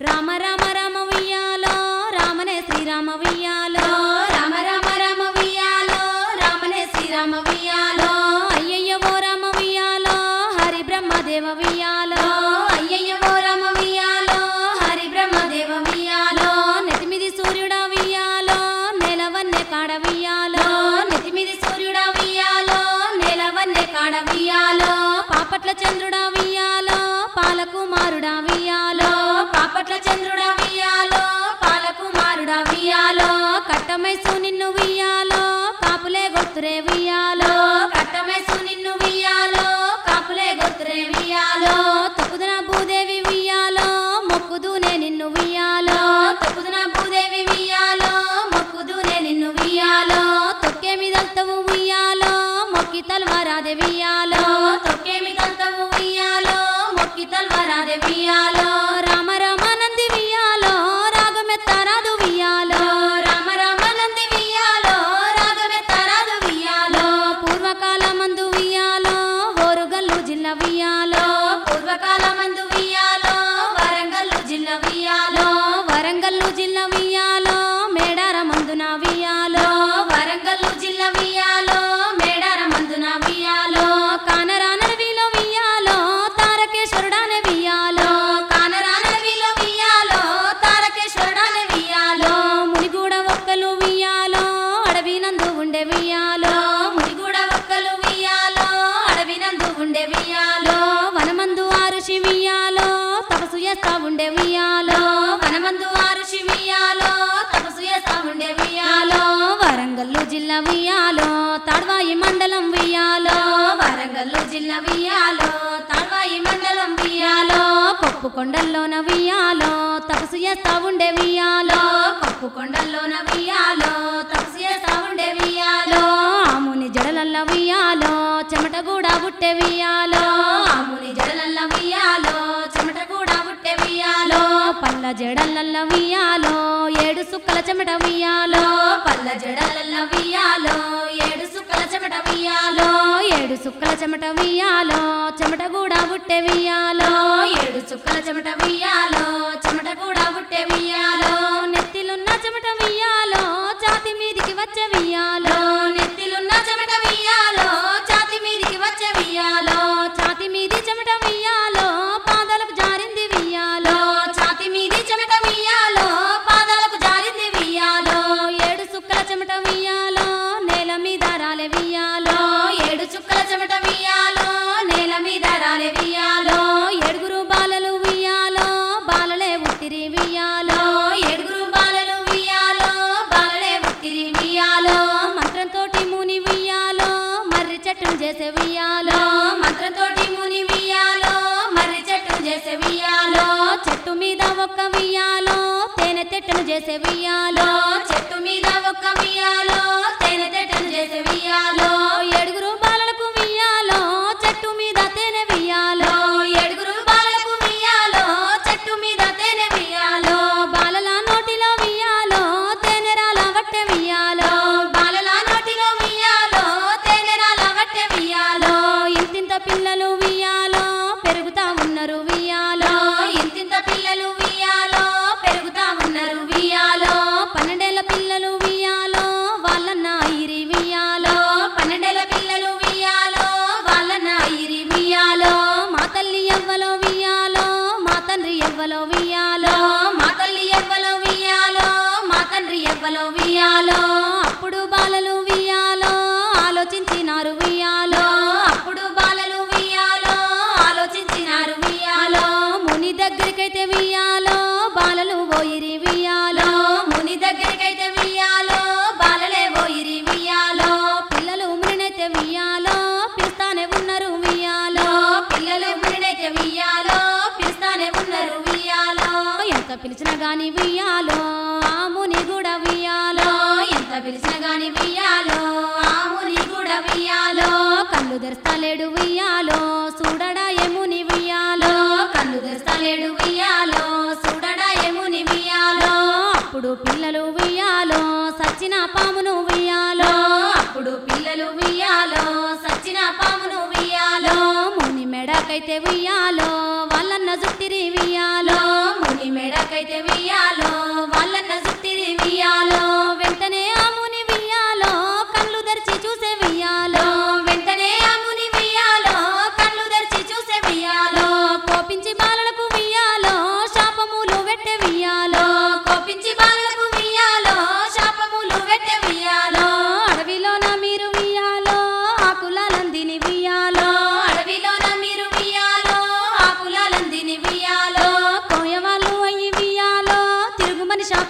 రామ రామ రామ వియ్యాలో రామనే శ్రీరామ వియ్యాలో రామ రామ రామ వియ్యాలో రామనే శ్రీరామ వియ్యాలో అయ్యయ్య ఓ రామ వియ్యాలో హరి బ్రహ్మదేవ వియ్యాలో అయ్యయ్య ఓ రామ వియ్యాలో హరి బ్రహ్మదేవ వియ్యాలో నెతిమిది సూర్యుడా వియ్యాలో నెలవన్నె కాడ వియ్యాలో నెతిమిది సూర్యుడా వియ్యాలో నెలవన్నె కాడ వియ్యాలో పాపట్ల చంద్రుడా వియ్యాలో పాలకుమారుడా వియ్యాలో పాపట్ల చంద్రుడా వియ్యాలో పాలకుమారుడా వియ్యాలో కట్టమైసు నిన్ను వియ్యాలో కాపులే గొత్తురే వియ్యాలో కట్టమైసు నిన్ను వియ్యాలో కాపులే గొత్తురే వియ్యాలో తొక్కుదున భూదేవి వియ్యాలో మొక్కుదునే నిన్ను వియ్యాలో తొక్కుదున భూదేవి వియ్యాలో మొక్కుదునే నిన్ను వియ్యాలో తొక్కేమి దల్తవు వియ్యాలో మొక్కి తల్వరాదే వియ్యాలో తొక్కేమి దల్తవు వియ్యాలో మొక్కి తల్వరాదే వియ్యాలో రామ రామ నంది వియ్యాలో రాగమెత్తరాదు వియ్యాలో రామ రామ నంది వియ్యాలో రాగమెత్తరాదు వియ్యాలో పూర్వకాల మందు వియ్యాలో ఓరుగల్లు జిల్లా వియ్యాలో పూర్వకాల మందు వియ్యాలో వరంగల్లు జిల్లా వియ్యాలో వరంగల్లు జిల్లా వియ్యాలో మేడార మందున వియ్యాలో వరంగల్లు జిల్లా వియ్యాలో మేడార మందున వియ్యాలో కానరానరవిలో వియ్యాలో తారకేశ్వరుడానే వియ్యాలో కానరానరవిలో వియ్యాలో తారకేశ్వరుడానే వియ్యాలో మునిగూడ ఒక్కలు వియ్యాలో అడవి నందు ఉండే వియ్యాలో మునిగూడ ఒక్కలు వియ్యాలో అడవి నందు ఉండే వియ్యాలో వనమందు ఆరుషి వియ్యాలో తపసు చేస్తా ఉండే వియ్యాలో వనమందు ఆరుషి వియ్యాలో తపసు చేస్తా ఉండే వియ్యాలో వరంగల్లు జిల్లా వియ్యాలో తాడ్వాయి మండలం వియ్యాలో వరంగల్లు జిల్లా వియ్యాలో తాడ్వాయి మండలం వియ్యాలో కొప్పు కొండల్లోన వియ్యాలో తపసు చేస్తా ఉండే వియ్యాలో కొప్పు కొండల్లోన వియ్యాలో తపసు చేస్తా ఉండే వియ్యాలో ఆముని జడలల్ల వియ్యాలో చెమట కూడా బుట్టె వియ్యాలో ఆముని జడలల్ల వియ్యాలో చెమట కూడా బుట్టె వియ్యాలో పల్ల జడలల్ల వియ్యాలో ఏడు సుక్కల చెమట వియ్యాలో పల్ల జడలల్ల వియ్యాలో ఏడు సుక్కల చెమట వియ్యాలో ఏడు సుక్కల చెమట వియ్యాలో చెమట కూడా బుట్టె వియ్యాలో ఏడు సుక్కల చెమట వియ్యాలో చెమట కూడా బుట్టె వియ్యాలో నెత్తిలున్న చెమట వియ్యాలో ఛాతి మీదికి వచ్చే వియ్యాలో నెత్తిలున్న చెమట వియ్యాలో ఛాతి మీదికి వచ్చే వియ్యాలో ఛాతి మీది చెమట వియ్యాలో పాదాలకు జారింది వియ్యాలో ఛాతి మీది చెమట వియ్యాలో పాదాలకు జారింది వియ్యాలో ఏడు సుక్కల చెమట వియ్యాలో నేల మీద రాలే వియ్యాలో ఏడు చుక్కల చెమట వియ్యాలో నేల మీద రాలే వియ్యాలో ఏడుగురు బాలలు వియ్యాలో బాలలే ఉట్టిరి వియ్యాలో ఏడుగురు బాలలు వియ్యాలో బాలలే ఉట్టిరి వియ్యాలో మంత్రంతోటి ముని వియ్యాలో మర్రి చెట్టును చేసే వియ్యాలో మంత్రంతోటి ముని వియ్యాలో మర్రి చెట్టును చేసే వియ్యాలో చెట్టు మీద ఒక్క వియ్యాలో తేనె తెట్టును చేసే వియ్యాలో చెట్టు మీద ఒక్క వియ్యాలో తేనె తెట్టును చేసే వియ్యాలో ఏడుగురు బాలలకు వియ్యాలో చెట్టు మీద తేనె వియ్యాలో ఏడుగురు బాలలకు వియ్యాలో చెట్టు మీద తేనె వియ్యాలో బాలల నోటిలో వియ్యాలో తేనె రాల వట్టె వియ్యాలో బాలల నోటిలో వియ్యాలో తేనె రాల వట్టె వియ్యాలో ఇంతింత పిల్లలు వియ్యాలో పెరుగుతా ఉన్నారు వియ్యాలో ఇంతింత పిల్లలు వియ్యాలో పెరుగుతా ఉన్నారు వియ్యాలో పన్నెండేళ్ల పిల్లలు వియ్యాలో వాళ్ళన్న ఇరి వియ్యాలో పన్నెండేళ్ల పిల్లలు వియ్యాలో వాళ్ళన్న ఇరి వియ్యాలో మా తల్లి ఎవ్వలో వియ్యాలో మా తండ్రి ఎవ్వలో వియ్యాలో మా తల్లి ఎవ్వలో వియ్యాలో మా తండ్రి ఎవ్వలో వియ్యాలో అప్పుడు బాలలు వియ్యాలో ఆలోచించినారు వియ్యాలో అప్పుడు బాలలు వియ్యాలో ఆలోచించినారు వియ్యాలో ముని దగ్గరికైతే వియ్యాలో బాలలు పోయిరి వియ్యాలో ముని దగ్గరికైతే వియ్యాలో బాలలే పోయిరి వియ్యాలో పిల్లలు మునినైతే వియ్యాలో పిలుస్తానే ఉన్నారు వియ్యాలో పిల్లలు మునినైతే వియ్యాలో పిలుస్తానే ఉన్నారు వియ్యాలో ఎంత పిలిచినా గాని వియ్యాలో ఆ ముని కూడా వియ్యాలో ఎంత పిలిచినా గాని వియ్యాలో ఆ ముని కూడా వియ్యాలో కళ్ళు తెరస్తలేడు వియ్యాలో చూడడా ఏముని వియ్యాలో కళ్ళు తెరస్తలేడు వియ్యాలో చూడడా ఏముని వియ్యాలో అప్పుడు పిల్లలు వియ్యాలో సచ్చిన పామును వియ్యాలో అప్పుడు పిల్లలు వియ్యాలో సచ్చిన పామును వియ్యాలో ముని మెడకైతే వియ్యాలో వాళ్ళన్న జుట్టిరి వియ్యాలో ముని మెడకైతే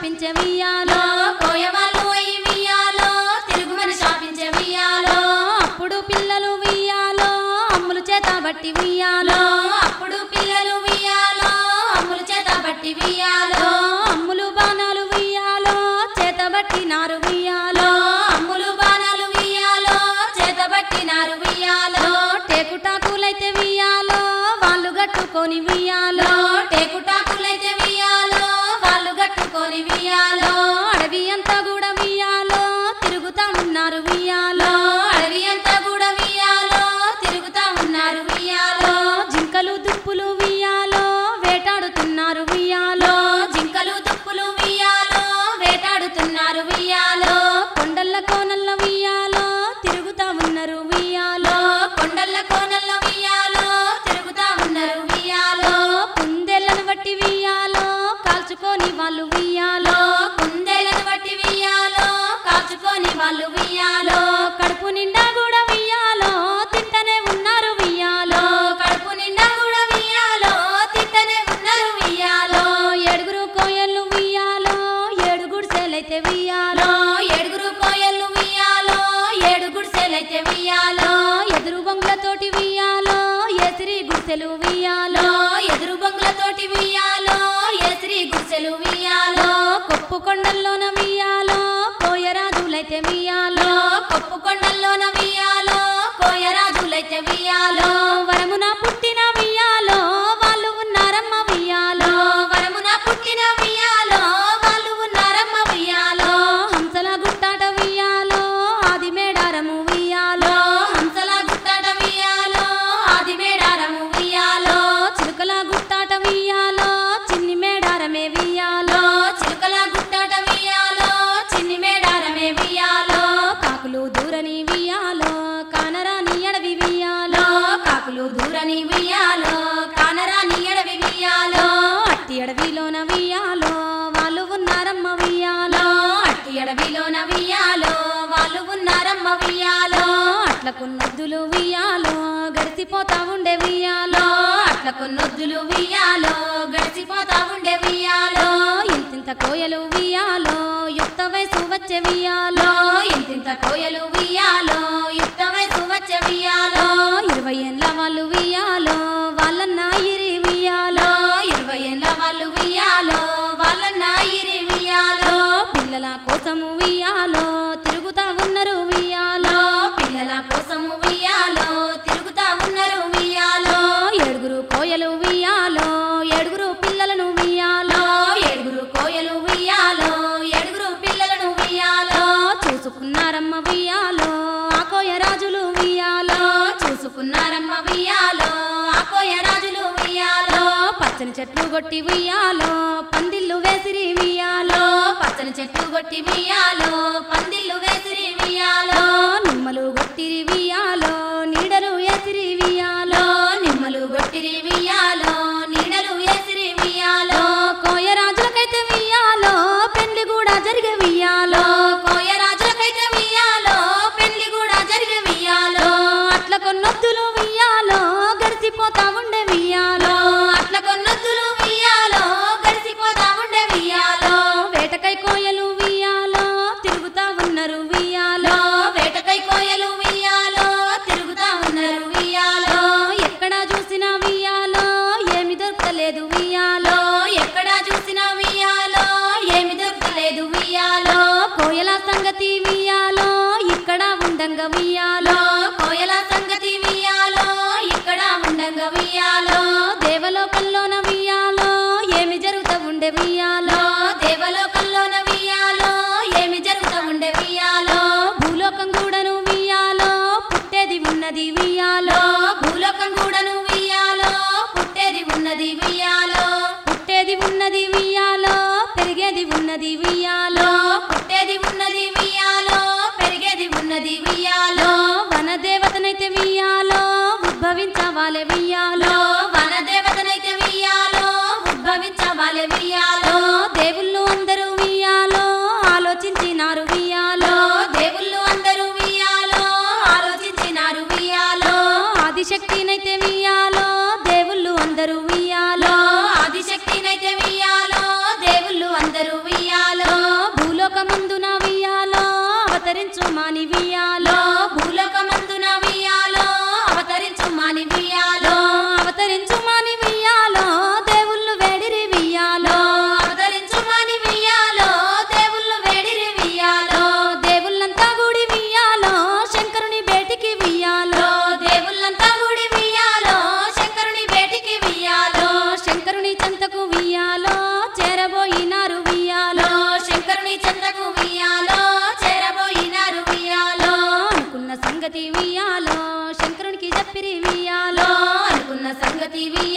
శాపించే వియ్యాలో కోయవాళ్ళు అయి వియ్యాలో తిరుగుమని శాపించే వియ్యాలో అప్పుడు పిల్లలు వియ్యాలో అమ్ములు చేత బట్టి వియ్యాలో అప్పుడు పిల్లలు వియ్యాలో అమ్ముల చేత బట్టి వియ్యాలో అమ్ములు బాణాలు వియ్యాలో చేత బట్టి నారు వియ్యాలో అమ్ములు బాణాలు వియ్యాలో చేతబట్టినారు వియ్యాలో టేకుటాకులైతే వియ్యాలో వాళ్ళు గట్టుకొని వియ్యాలో టేకుటాకులైతే వియ్యాలో వాళ్ళు గట్టుకొని వియ్యాలో అడవి అంతా కూడా వియ్యాలో తిరుగుతా ఉన్నారు వియ్యాలో అడవి అంతా కూడా వియ్యాలో తిరుగుతా ఉన్నారు వియ్యాలో జింకలు దుప్పులు వియ్యాలో వేటాడుతున్నారు వియ్యాలో జింకలు తుప్పులు వియ్యాలో వేటాడుతున్నారు వియ్యాలో కొండల్ల కోనల్ల వియ్యాలో తిరుగుతా ఉన్నారు వియ్యాలో కొండల్ల కోనల్ల వియ్యాలో తిరుగుతా ఉన్నారు వియ్యాలో కుందేళ్లను బట్టి వియ్యాలో కాల్చుకొని వాళ్ళు వియ్యాలో కుందేలను బట్టి వియ్యాలో కాచుకొని వాళ్ళు వియ్యాలో కడుపు నిండా కూడా వియ్యాలో తింటనే ఉన్నారు వియ్యాలో కడుపు నిండా కూడా వియ్యాలో తిట్టనే ఉన్నారు వియ్యాలో ఏడుగురు కోయళ్ళు వియ్యాలో ఏడు గుడిసెలైతే వియ్యాలో ఏడుగురు కోయలు వియ్యాలో ఏడు గుడిసెలైతే వియ్యాలో ఎదురు బొంగులతోటి వియ్యాలో ఎసిరి గుడిసెలు వియ్యాలో ఎదురు బొంగులతోటి వియ్యాలో ఎసిరి గుడిసెలు వియ్యాలో కొప్పు కొండల్లోన వియ్యాలో కోయరాజులైతే వియ్యాలో కొప్పు కొండల్లోన వియ్యాలో కోయరాజులైతే వియ్యాలో వరమున పుట్టిన వియ్యాలో వాళ్ళు ఉన్నారమ్మ వియ్యాలో వరమున పుట్టిన వియ్యాలో వాళ్ళు ఉన్నారమ్మ వియ్యాలో హంసల గుట్టాట వియ్యాలో ఆది మేడారము వియ్యాలో హంసల గుట్టాట వియ్యాలో ఆది మేడారము వియ్యాలో చిలుకల గుట్టాట వియ్యాలో చిన్ని మేడారమే వియ్యాలో చిలుకల గుట్టాట వియ్యాలో చిన్ని మేడారమే వియ్యాలో కాకులు దూరని వియ్యాలో కానరాని అడవి వియ్యాలో కాకులు దూరని వియ్యాలో కానరాని ఎడవి వియ్యాలో అట్టి అడవిలోన వియ్యాలో వాళ్ళు ఉన్నారమ్మ వియ్యాలో అట్టి ఎడవిలోన వియ్యాలో వాళ్ళు ఉన్నారమ్మ వియ్యాలో అట్లకు నద్దులు వియ్యాలో గడిచిపోతా ఉండే వియ్యాలో అట్లకు నొద్దులు వియ్యాలో గడిచిపోతా ఉండే వియ్యాలో ఇంతింత కోయలు వియ్యాలో యుక్త వయసు వచ్చే వియ్యాలో ఇంతింత కోయలు వియ్యాలో యుక్త వయసు వచ్చే వియ్యాలో ఇరవై ఏండ్ల వాళ్ళు వియ్యాలో వాళ్ళన్న ఇరి వియ్యాలో ఇరవై ఏళ్ళ వాళ్ళు వియ్యాలో వాళ్ళ నాయిరి వియ్యాలో పిల్లల కోసము వియ్యాలో తిరుగుతా ఉన్నారు వియ్యాలో పిల్లల కోసము వియ్యాలో తిరుగుతా ఉన్నారు వియ్యాలో ఏడుగురు కోయలు వియ్యాలో ఏడుగురు పిల్లలను వియ్యాలో ఏడుగురు కోయలు వియ్యాలో ఏడుగురు పిల్లలను వియ్యాలో చూసుకున్నారమ్మ వియ్యాలో ఆ కోయ రాజులు వియ్యాలో చూసుకున్నారమ్మ వియ్యాలో ఆ కోయ రాజులు వియ్యాలో పచ్చని చెట్లు కొట్టి వియ్యాలో పందిళ్ళు వేసిరి వియ్యాలో పచ్చని చెట్టు కొట్టి వియ్యాలో పందిళ్ళు వేసిరి వియ్యాలో నిమ్మలు కొట్టిరి వియ్యాలో నీడలు వేసిరి వియ్యాలో నిమ్మలు గొట్టిరి వియ్యాలో నీడలు వేసిరి వియ్యాలో కోయ రాజులకైతే వియ్యాలో పెళ్లి కూడా జరిగే వియ్యాలో కోయ రాజులకైతే వియ్యాలో పెళ్లి కూడా జరిగే వియ్యాలో అట్ల కొన్నొత్తులు వియ్యాలో గడిచిపోతా ఉండే వియ్యాలో అట్ల కొన్నొద్దులు వియ్యాలో గడిచిపోతా ఉండే వియ్యాలో వేటకై కోయలు వియ్యాలో తిరుగుతా ఉన్నారు వియ్యాలో వేటకై కోయలు వియ్యాలో తిరుగుతా ఉన్నారు వియ్యాలో ఎక్కడ చూసినా వియ్యాలో ఏమి దొరకలేదు వియ్యాలో ఎక్కడ చూసినా వియ్యాలో ఏమి దొరకలేదు వియ్యాలో కోయల సంగతి వియ్యాలో ఇక్కడ ఉండంగా వియ్యాలో కోయల సంగతి వియ్యాలో ఇక్కడ ఉండంగా వియ్యాలో దేవలోకంలోన వియ్యాలో ఏమి జరుగుతా ఉండే వియ్యాలో దేవలోకంలోన వియ్యాలో ఏమి జరుగుతా ఉండే వియ్యాలో భూలోకం కూడాను వియ్యాలో పుట్టేది ఉన్నది వియ్యాలో భూలోకం కూడాను వియ్యాలో పుట్టేది ఉన్నది వియ్యాలో పుట్టేది ఉన్నది వియ్యాలో పెరిగేది ఉన్నది వియ్యాలో పుట్టేది ఉన్నది వియ్యాలో పెరిగేది ఉన్నది వియ్యాలో వనదేవతనైతే వియ్యాలో ఉద్భవించవాలే వియ్యాలో వనదేవతనైతే వియ్యాలో ఉద్భవించవాలే వియ్యాలో దేవుళ్ళు అందరూ వియ్యాలో ఆలోచించినారు వియ్యాలో దేవుళ్ళు అందరూ వియ్యాలో ఆలోచించినారు వియ్యాలో ఆదిశక్తినైతే వియ్యాలో దేవుళ్ళు అందరూ వియ్యాలో ఆదిశక్తినైతే వియ్యాలో దేవుళ్ళు అందరూ వియ్యాలో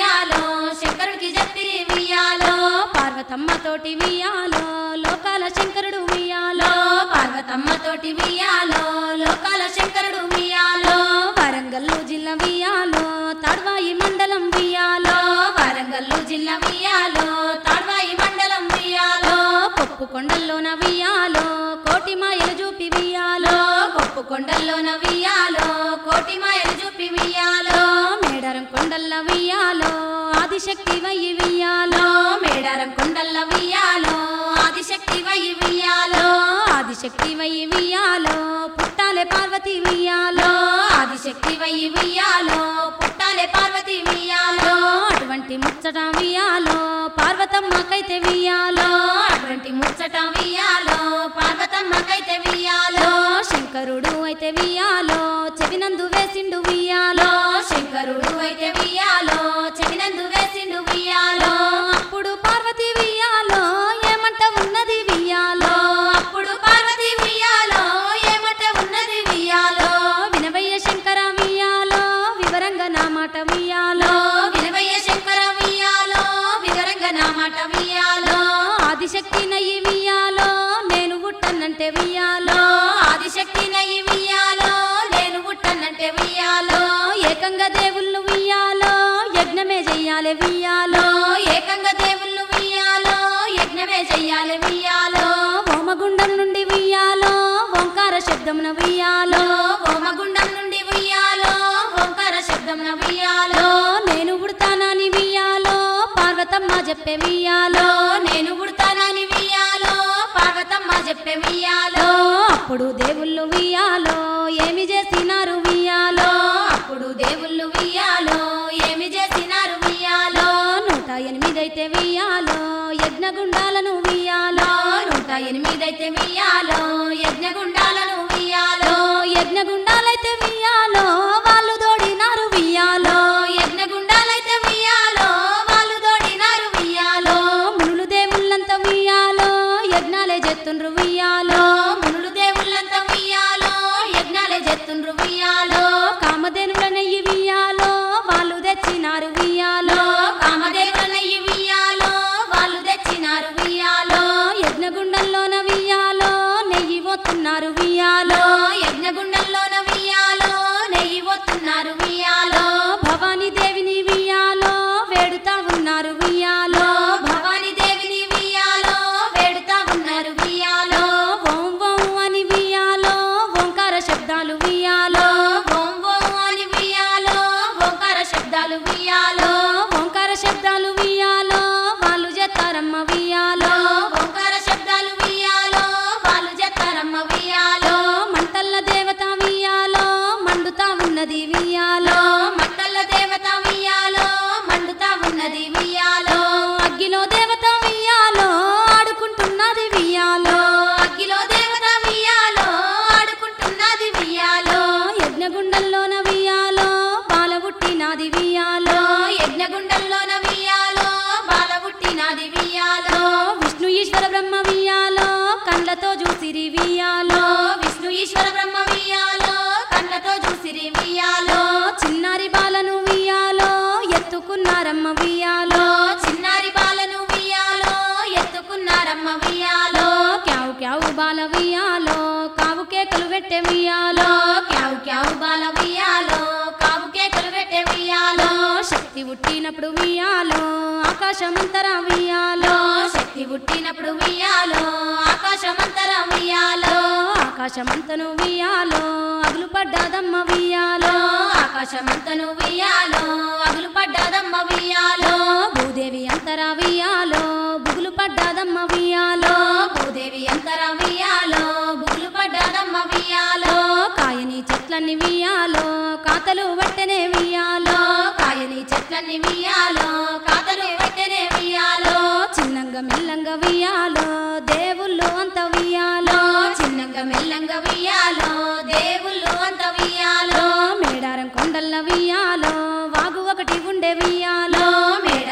వియ్యాలో శంకరుడికి చెప్పిరి వియ్యాలో పార్వతమ్మ తోటి వియాలో లోకాల శంకరుడు వియాలో పార్వతమ్మ తోటి వియ్యాలో లోకాల శంకరుడు వియ్యాలో వరంగల్లు జిల్లా వియాలో తడ్వాయి మండలం వియాలో వరంగల్లు జిల్లా వియ్యాలో తాడ్వాయి మండలం వియ్యాలో కొప్పు కొండల్లోన వియాలో కోటి మాయలు చూపి వియాలో కొప్పు కొండల్లోన వియ్యాలో కోటి మాయలు చూపి వియ్యాలో మేడారం కొండల్ల వియాలో ఆదిశక్తి వయ్యి వియాలో మేడారం కొండల్ల వియ్యాలో ఆదిశక్తి వై వియ్యాలో ఆదిశక్తి వయ్యి వియాలో పుట్టాలే పార్వతి వియాలో ఆదిశక్తి వై వియ్యాలో పుట్టాలే పార్వతి వియ్యాలో అటువంటి ముచ్చట వియాలో పార్వతమ్మకైతే వియాలో అటువంటి ముచ్చట వియ్యాలో పార్వతమ్మకైతే వియ్యాలో శంకరుడు అయితే వియాలో చెవినందు వేసిండు వియాలో శంకరుడు అయితే వియ్యాలో చెవినందు వేసిండు వియ్యాలో అప్పుడు పార్వతి వియాలో ఏమంట ఉన్నది వియాలో అప్పుడు పార్వతి వియ్యాలో ఏమట ఉన్నది వియ్యాలో వినవయ్య శంకర వియాలో వివరంగా నా మాట వియాలో వినవయ్య శంకర వియ్యాలో వివరంగా నా మాట వియ్యాలో ఆదిశక్తి నయ్యి వియాలో నేను పుట్టనంటే వియాలో ఆదిశక్తి నయ్యి వియ్యాలో నేను పుట్టనంటే వియ్యాలో ఏకంగా దేవుళ్ళు వియాలో యజ్ఞమే చెయ్యాలి వియాలో ఏకంగా దేవుళ్ళు వియ్యాలో యజ్ఞమే చెయ్యాలి వియ్యాలో హోమగుండం నుండి వియాలో ఓంకార శబ్దమున వియాలో హోమగుండం నుండి వియ్యాలో ఓంకార శబ్దం వియ్యాలో నేను పుడతానని వియాలో పార్వతమ్మ చెప్పే వియాలో నేను పుడతానని వియ్యాలో పార్వతమ్మ చెప్పే వియ్యాలో అప్పుడు దేవుళ్ళు వియాలో ఏమి చేసినారు వియాలో అప్పుడు దేవుళ్ళు వియ్యాలో ఏమి చేసినారు వియ్యాలో నూట ఎనిమిదైతే వియాలో యజ్ఞగుండాలను వియాలో నూట ఎనిమిదైతే వియ్యాలో యజ్ఞగుండాలను వియ్యాలో యజ్ఞగుండాలైతే వియాలో వాళ్ళు దోడినారు వియాలో యజ్ఞగుండాలైతే వియ్యాలో వాళ్ళు దోడినారు వియ్యాలో మునులు దేవుళ్ళంతా వియాలో యజ్ఞాలే చేస్తుండ్రు వియాలో మునులు దేవుళ్ళంతా వియ్యాలో యజ్ఞాలే చేస్తుండ్రు వియ్యాలో కామధేనుల నెయ్యి వియాలో వాళ్ళు తెచ్చినారు వియాలో కామదేవులనయ్యి వియ్యాలో వాళ్ళు తెచ్చినారు వియ్యాలో యజ్ఞగుండంలోన వియాలో నెయ్యి పోతున్నారు వియాలో యజ్ఞగుండంలోన వియ్యాలో నెయ్యి పోతున్నారు వియ్యాలో భవానీ దేవిని వియాలో వేడుతా ఉన్నారు వియాలో భవాని దేవిని వియ్యాలో వేడుతా ఉన్నారు వియ్యాలో ఓం ఓం అని వియాలో ఓంకార శబ్దాలు వియాలో ఓం ఓం అని వియ్యాలో ఓంకార శబ్దాలు వియ్యాలో ఓంకార శబ్దాలు వియాలో వాళ్ళు చేస్తారమ్మ వియాలో ఓంకార శబ్దాలు వియ్యాలో వాళ్ళు చెత్తారమ్మ వియ్యాలో మంటల్ల దేవత వియాలో మండుతా ఉన్నది వియాలో మంటల దేవత వియ్యాలో మండుతా ఉన్నది వియ్యాలో అగ్గిలో దేవత వియాలో ఆడుకుంటున్నది వియాలో అగ్గిలో దేవత వియ్యాలో ఆడుకుంటున్నది వియ్యాలో యజ్ఞగుండంలోన వియాలో బాల పుట్టినది వియాలో యజ్ఞగుండంలోన వియ్యాలో బాల పుట్టినది వియ్యాలో విష్ణు ఈశ్వర బ్రహ్మ వియాలో కండ్లతో చూసిరి వియాలో విష్ణు ఈశ్వర బ్రహ్మ వియ్యాలో కళ్ళతో చూసిరి వియ్యాలో చిన్నారి బాలను వియాలో ఎత్తుకున్నారమ్మ వియాలో చిన్నారి బాలను వియ్యాలో ఎత్తుకున్నారమ్మ వియ్యాలో క్యావు క్యావు బాల వియాలో కావు కేకలు పెట్టే వియాలో క్యావు క్యావు బాల వియ్యాలో కావు కేకలు పెట్టే వియ్యాలో శక్తి పుట్టినప్పుడు వియాలో ఆకాశమంతరా వియాలో శక్తి పుట్టినప్పుడు వియ్యాలో ఆకాశమంతరా వియ్యాలో ఆకాశమంతను వియాలో అగులు పడ్డాదమ్మ వియాలో ఆకాశమంతను వియ్యాలో అగులు పడ్డదమ్మ వియ్యాలో భూదేవి అంతరా వియాలో బుగులు పడ్డాదమ్మ వియాలో భూదేవి అంతర వియ్యాలో బుగులు పడ్డదమ్మ వియ్యాలో కాయని చెట్లన్నీ వియాలో కాతలు పట్టెనే వియాలో కాయని చెట్లన్నీ వియ్యాలో కాతలు పెట్టెనే వియ్యాలో చిన్నంగా మెల్లంగా వియాలో దేవుళ్ళు అంత వియాలో చిన్నగా మెల్లంగా వియ్యాలో దేవుళ్ళు అంత వియ్యాలో మేడారం కొండల్ల వియాలో వాగు ఒకటి ఉండే వియాలో మేడ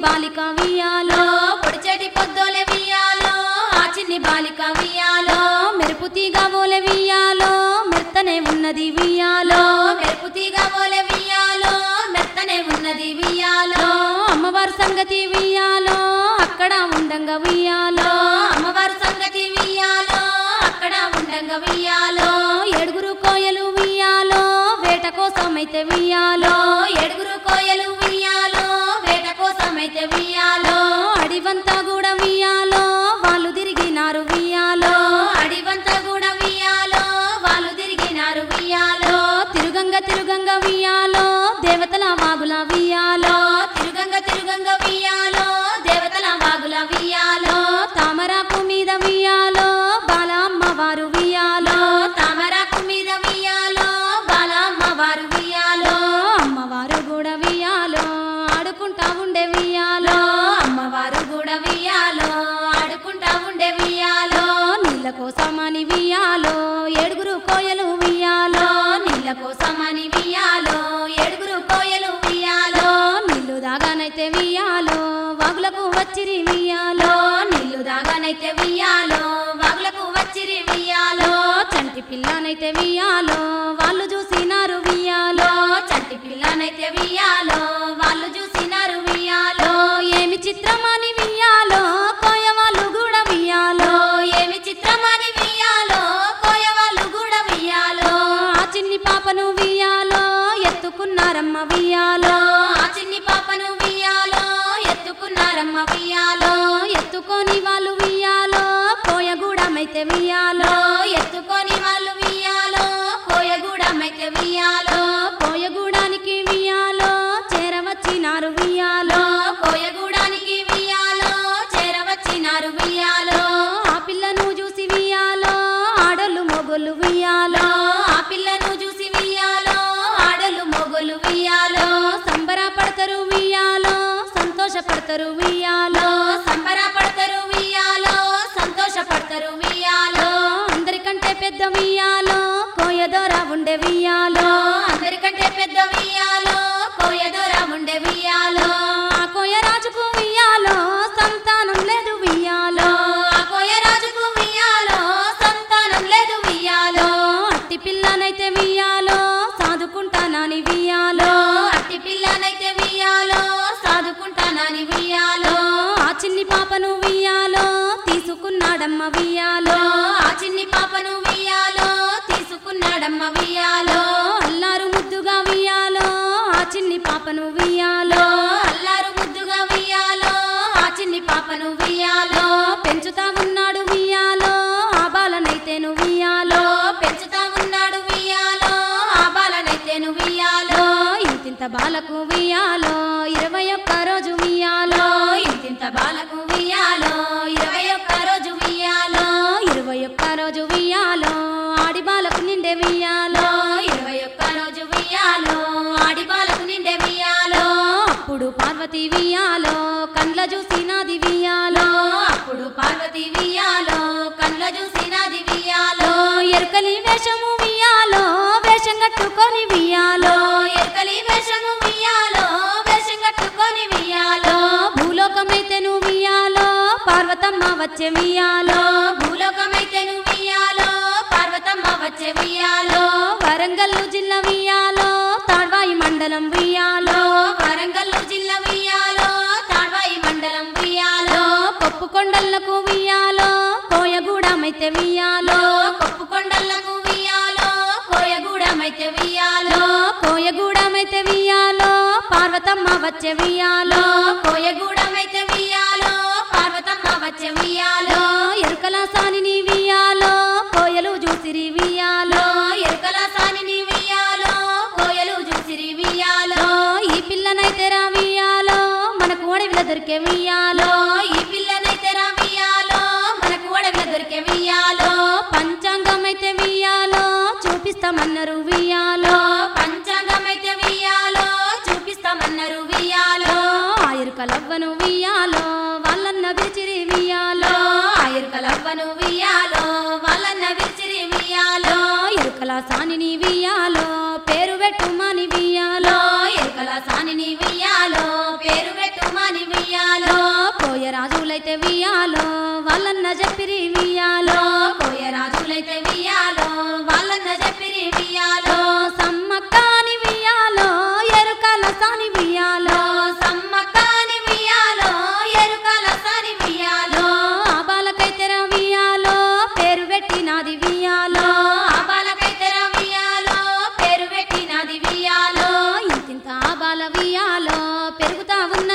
బాలిక వియాలో పొడిచేటి పొద్దోలే వియ్యాలో ఆ చిన్ని బాలిక వియ్యాలో మెరుపు తీగ ఓలె వియాలో మెత్తనే ఉన్నది వియాలో మెరుపు తీగ ఓలే వియ్యాలో మెత్తనే ఉన్నది వియ్యాలో అమ్మవారి సంగతి వియాలో అక్కడ ఉండంగా వియాలో అమ్మవారి సంగతి వియ్యాలో అక్కడ ఉండంగా వియ్యాలో ఏడుగురు కోయలు వియాలో వేట కోసమైతే వియాలో ఏడుగురు కోయలు వియ్యాలో వేట కోసమైతే వియ్యాలో అడివంతా కూడా వియాలో వాళ్ళు తిరిగినారు వియాలో అడివంతా కూడా వియ్యాలో వాళ్ళు తిరిగినారు వియ్యాలో తిరుగంగ తిరుగంగ వియాలో దేవతల వాగుల వియాలో తిరుగంగ తిరుగంగ వియ్యాలో దేవతల వాగుల వియ్యాలో తామరాకు మీద వియాలో బాల అమ్మవారు వియాలో తామరాకు మీద వియ్యాలో బాలమ్మ వారు వియ్యాలో అమ్మవారు కూడా వియాలో ఆడుకుంటా ఉండే వియాలో అమ్మవారు కూడా వియ్యాలో ఆడుకుంటా ఉండే వియ్యాలో నీళ్ళ కోసమని వియాలో ఏడుగురు కోయలు వియాలో నీళ్ళ కోసమని వియ్యాలో ఏడుగురు కోయలు వియ్యాలో నీళ్లు దాగానైతే వియాలో వాగులకు వచ్చిరి వియాలో నీళ్లు దాగానైతే వియ్యాలో వాగులకు వచ్చిరి వియ్యాలో చంటి పిల్లనైతే వియాలో వాళ్ళు చూసినారు వియాలో చంటి పిల్లనైతే వియ్యాలో వాళ్ళు చూసినారు వియ్యాలో ఏమి చిత్రమని వియాలో కోయ వాళ్ళు కూడా వియాలో ఏమి చిత్రమని వియ్యాలో కోయ వాళ్ళు కూడా వియ్యాలో ఆ చిన్ని పాపను వియాలో ఎత్తుకున్నారమ్మ వియాలో ఆ చిన్ని పాపను వియ్యాలో ఎత్తుకున్నారమ్మ వియ్యాలో ఎత్తుకొని వాళ్ళు వియాలో కోయగూడమైతే వియాలో ఎత్తుకొని వాళ్ళు వియ్యాలో కోయగూడమైతే వియ్యాలో కోయగూడానికి వియాలో చేరవచ్చినారు వియాలో కోయగూడానికి వియ్యాలో చేరవచ్చినారు వియ్యాలో ఆ పిల్లను చూసి వియాలో ఆడోళ్ళు మొగోళ్ళు వియాలో ఆ పిల్లను చూసి వియ్యాలో ఆడలు మొగలు వియ్యాలో సంబరపడతారు వియాలో సంతోషపడతారు వియాలో సంబరపడతారు వియ్యాలో సంతోషపడతారు వియ్యాలో అందరికంటే పెద్ద వియాలో కోయదోర ఉండే వియాలో అందరికంటే పెద్ద వియ్యాలో కోయదొర ఉండే వియ్యాలో ఆ కోయ రాజుకు వియాలో సంతానం లేదు వియాలో ఆ కోయరాజుకు వియ్యాలో సంతానం లేదు వియ్యాలో అట్టి పిల్లనైతే వియాలో సాదుకుంటానని వియాలో అట్టి పిల్లనైతే వియ్యాలో సాదుకుంటానని వియ్యాలో ఆ చిన్ని పాపను వియాలో తీసుకున్నాడమ్మ వియాలో ఆ చిన్ని పాపను వియ్యాలో తీసుకున్నాడమ్మ వియ్యాలో అల్లారు ముద్దుగా వియాలో ఆ చిన్ని పాపను వియాలో అల్లారు ముద్దుగా వియ్యాలో ఆ చిన్ని పాపను వియ్యాలో పెంచుతా ఉన్నాడు వియాలో ఆ బాలనైతేను వియాలో పెంచుతా ఉన్నాడు వియ్యాలో ఆ బాలనైతేను వియ్యాలో ఇంతింత బాలకు వియాలో ఇరవై ఒక్క రోజు వియాలో ఇంతింత బాలకు వియ్యాలో ఇరవై ఒక్క రోజు వియ్యాలో ఇరవై ఒక్క రోజు వియాలో ఆడి బాలకు నిండే వియాలో ఇరవై ఒక్క రోజు వియ్యాలో ఆడి బాలకు నిండే వియ్యాలో అప్పుడు పార్వతి వియాలో కండ్ల చూసినది వియాలో అప్పుడు పార్వతి వియ్యాలో కండ్ల చూసినది వియ్యాలో ఎరుకలి వేషము వియాలో వేషం కట్టుకొని వియాలో ఎరకలి వేషము వియ్యాలో వేషం కట్టుకొని వియ్యాలో భూలోకమైతేను వియాలో పార్వతమ్మ వచ్చే వియాలో భూలోకమైతేను వియ్యాలో పార్వతమ్మ వచ్చే వియ్యాలో వరంగల్లు జిల్లా వియాలో తాడ్వాయి మండలం వియాలో వరంగల్లు జిల్లా వియ్యాలో తాడ్వాయి మండలం వియ్యాలో కొప్పు కొండలకు వియాలో కోయగూడమైతే వియాలో కొప్పుకొండలకు వియ్యాలో కోయగూడమైతే వియ్యాలో కోయగూడమైతే వియాలో పార్వతమ్మ వచ్చే వియాలో కోయగూడమైతే వియ్యాలో పార్వతమ్మ వచ్చే వియ్యాలో ఎరుకల సానిని వియాలో కోయలు చూసిరి వియాలో ఎరుకల సానిని వియ్యాలో కోయలు చూసిరి వియ్యాలో ఈ పిల్లనైతే రా వియాలో మనకు అడవిలో దొరికే వియాలో ఈ పిల్లనైతే రా వియ్యాలో మనకు అడవిలో దొరికే వియ్యాలో పంచాంగమైతే వియాలో చూపిస్తామన్నారు వియాలో పంచాంగమైతే వియ్యాలో చూపిస్తామన్నారు వియ్యాలో ఆ ఎరుకలవ్వను వియాలో వాళ్ళన్న విరిచిరి వియాలో ఆయుర్కలవ్వను వియ్యాలో వాళ్ళన్న విరిచిరి వియ్యాలో ఎరుకల సానిని వియాలో పేరు పెట్టుమని వియాలో ఎరుకల సానిని వియ్యాలో పేరు పెట్టుమని వియ్యాలో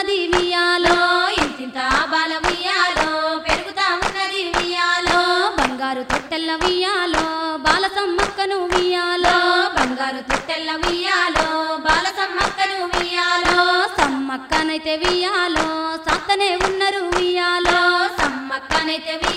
ఉన్నది వియాలో ఇంతింత బాల ఉయ్యాలో పెరుగుతా ఉన్నది ఉయ్యాలో బంగారు తొట్టెల్ల వియాలో బాల సమ్మక్కను వియాలో బంగారు తుట్టెల్ల ఉయ్యాలో బాల సమ్మక్కను ఉయ్యాలో సమ్మక్కనైతే వియాలో సాతనే ఉన్నరు వియాలో సమ్మక్కనైతే